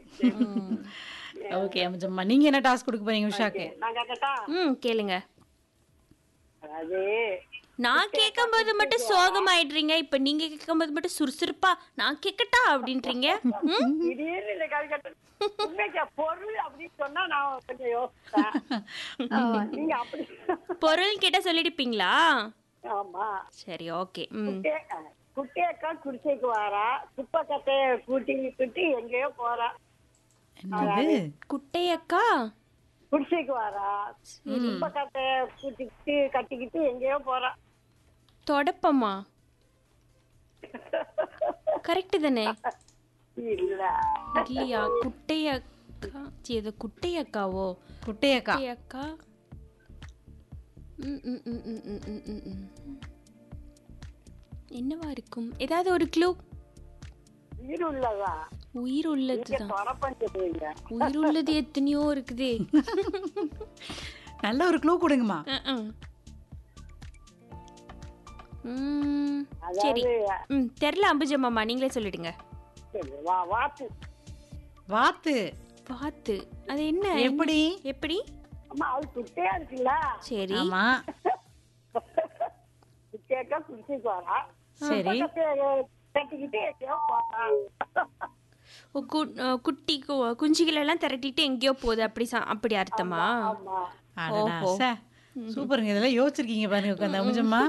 Okay அம்மா நீங்க என்ன டாஸ்க் கொடுக்க போறீங்க உஷாக்கு நான் கேட்கட்டா ம் கேளுங்க அதாவது நான் கேட்கும்போது மட்டும் சோகமாயிடுறீங்க இப்ப நீங்க கேட்கும்போது மட்டும் சுறுசுறுப்பா நான் கேட்கட்டா அப்படின்றீங்க ம்? திடீர்னு இந்த கதை கேட்டு உண்மைக்கு பொருள் அப்படின்னு சொன்னா நான் கொஞ்சம் யோசிச்சேன் ஆமா, நீங்க அப்படி பொருள் கேட்டா சொல்லிடுப்பீங்களா ஆமா சரி ஓகே ம் குட்டே- குட்டியக்கா குடிசைக்கு வாரா குப்பை கட்டைய கூட்டி கூட்டி எங்கேயோ போறா என்னது குட்டையக்கா குடிசைக்கு வாரா குப்பை கட்டைய கூட்டிக்கிட்டு கட்டிக்கிட்டு எங்கேயோ போறா தொடப்பமா கரெக்ட் தானே இல்ல இல்லையா குட்டையக்கா சி அது குட்டையக்காவோ குட்டையக்கா குட்டையக்கா ம், ம், ம், ம், ம், ம், ம், ம். என்னவா இருக்கும் ஏதாவது ஒரு க்ளூ உயிர் உள்ளதா உயிர் உள்ளதுதான் தொடப்பம் சொல்லுவீங்க உயிர் உள்ளது எத்தனையோ இருக்குதே நல்ல ஒரு க்ளூ கொடுங்கம்மா அஹ், அஹ். ம், சரி அதாவது ம் தெரில அம்புஜம்மாமா நீங்களே சொல்லிடுங்க சரி, வா வாத்து வாத்து பார்த்து அது என்ன எப்படி எப்படி அம்மா அது குட்டையா இருக்குல்ல சரி ஆமா குட்டியக்கா குடிசைக்கு வரா சரி கட்டைய கட்டிக்கிட்டு எங்கேயோ போறா ஓ, கு- அஹ், குட்டி கு- குஞ்சுகள் எல்லாம் திரட்டிட்டு எங்கேயோ போகுது அப்படி சா- அப்படி அர்த்தமா ஆமா அடடா, ஓஹோ. சே. சூப்பருங்க இதெல்லாம் யோசிச்சிருக்கீங்க பாருங்க உட்காந்து அமுஜம்மா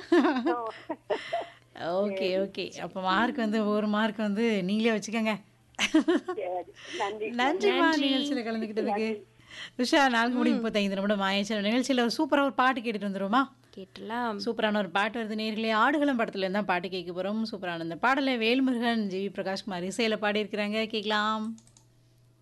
ஓகே ஓகே அப்ப மார்க் வந்து ஒரு மார்க் வந்து நீங்களே வச்சுக்கோங்க சரி நன்றி நன்றிமா நிகழ்ச்சியில கலந்துக்கிட்டதுக்கு உஷா நான்கு மணி முப்பத்தைந்து நிமிடம் ஆயிடுச்சு நிகழ்ச்சியில ஒரு சூப்பரா ஒரு பாட்டு கேட்டுட்டு வந்துருமா கேட்டலாம் சூப்பரான ஒரு பாட்டு வருது நேர்களே ஆடுகளம் படத்துல இருந்தா பாட்டு கேட்க போறோம் சூப்பரான அந்த பாடலை வேல்முருகன் ஜி வி பிரகாஷ்குமார் இசையில பாடியிருக்கிறாங்க கேட்கலாம்